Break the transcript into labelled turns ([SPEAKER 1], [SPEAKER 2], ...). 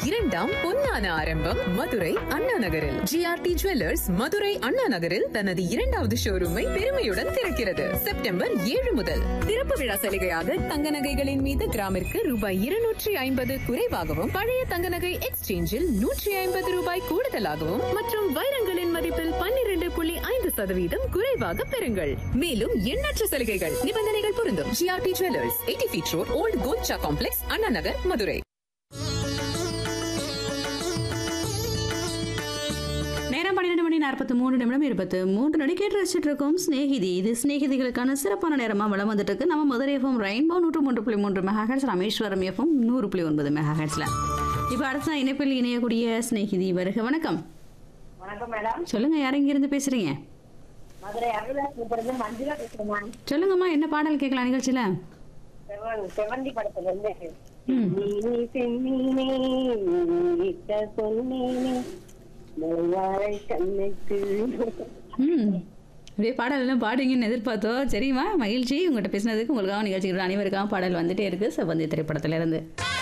[SPEAKER 1] இரண்டாம் பொன்னான ஆரம்பம் மதுரை அண்ணா நகரில் ஜிஆர்டி ஜுவல்லர்ஸ் மதுரை அண்ணா நகரில் தனது இரண்டாவது ஷோரூமை பெருமையுடன் திறக்கிறது செப்டம்பர் ஏழு முதல் திறப்பு விழா சலுகையாக தங்க நகைகளின் மீது கிராமிற்கு ரூபாய் இருநூற்றி ஐம்பது குறைவாகவும் பழைய தங்க நகை எக்ஸ்சேஞ்சில் நூற்றி ஐம்பது ரூபாய் கூடுதலாகவும் மற்றும் வைரங்களின் மதிப்பில் பன்னிரண்டு புள்ளி ஐந்து சதவீதம் குறைவாக பெறுங்கள் மேலும் எண்ணற்ற சலுகைகள் நிபந்தனைகள் பொருந்தும் GRT jewellers eighty feet road old Kolcha complex Anna Nagar Madurai
[SPEAKER 2] நேரம் பன்னிரெண்டு மணி நாற்பத்தி மூணு நிமிடம் இருபத்து மூன்று நடி கேட்டு ரசிச்சுட்டு இருக்கோம் ஸ்நேகிதி இது ஸ்நேகிதிகளுக்கான சிறப்பான நேரமாக வளம் வந்துட்டு இருக்கு நம்ம மதுரை எஃப்எம் ரெயின்போ நூற்று மூன்று புள்ளி மூன்று மெகாஹெட்ஸ் ராமேஸ்வரம் எஃப்எம் நூறு புள்ளி ஒன்பது மெகாஹெட்ஸ்ல இப்போ அடுத்த இணைப்பில் இணையக்கூடிய ஸ்நேகிதி வருக வணக்கம்
[SPEAKER 3] வணக்கம் மேடம்
[SPEAKER 2] சொல்லுங்க யார் இருந்து பேசுறீங்க
[SPEAKER 3] மதுரை அருளாசிலிருந்து மஞ்சுளா பேசுறேன்
[SPEAKER 2] சொல்லுங்கம்மா என்ன பாடல் கேட்கலாம் நிகழ்ச்சியில
[SPEAKER 3] செவன் செவந்தி படத்துல இருந்து
[SPEAKER 2] ம்.
[SPEAKER 3] நீ செம்மீனே இட்ட சொன்னேனே மலைவாழை கண்ணுக்கு
[SPEAKER 2] ம் அப்படியே பாடல் எல்லாம் பாடுங்கன்னு எதிர்பார்த்தோம் சரிம்மா மகிழ்ச்சி உங்கள்கிட்ட பேசினதுக்கு உங்களுக்காக நிகழ்ச்சிகள் அனைவருக்காக பாடல் வந்துட்டே இருக்கு செவ்வந்தி திரைப்படத்துல இருந்து